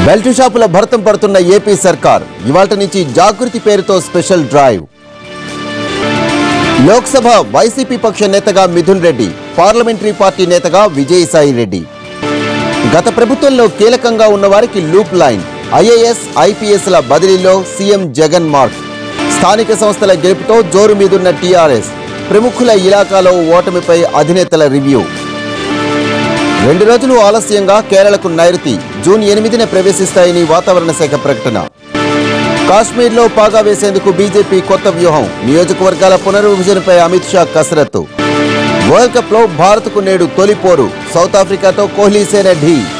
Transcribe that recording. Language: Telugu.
బెల్ట్ షాపుల భరతం పడుతున్న ఏపీ సర్కార్ ఇవాళ నుంచి జాగృతి పేరుతో స్పెషల్ డ్రైవ్ లోక్సభ వైసీపీ పక్ష నేతగా మిథున్ రెడ్డి పార్లమెంటరీ పార్టీ నేతగా విజయసాయి రెడ్డి గత ప్రభుత్వంలో కీలకంగా ఉన్న వారికి లూప్ లైన్ ఐఏఎస్ ఐపీఎస్ల బదిలీలో సీఎం జగన్ మార్క్ స్థానిక సంస్థల గెలుపుతో జోరు మీదున్న టీఆర్ఎస్ ప్రముఖుల ఇలాకాలో ఓటమిపై అధినేతల రివ్యూ రెండు రోజులు ఆలస్యంగా కేరళకు నైరుతి జూన్ ఎనిమిదిన ప్రవేశిస్తాయని వాతావరణ శాఖ ప్రకటన కాశ్మీర్లో పాగా వేసేందుకు బీజేపీ కొత్త వ్యూహం నియోజకవర్గాల పునర్విభజనపై అమిత్ షా కసరత్తు వరల్డ్ కప్ లో భారత్కు నేడు తొలి పోరు సౌత్ ఆఫ్రికాతో కోహ్లీ సేన ఢీ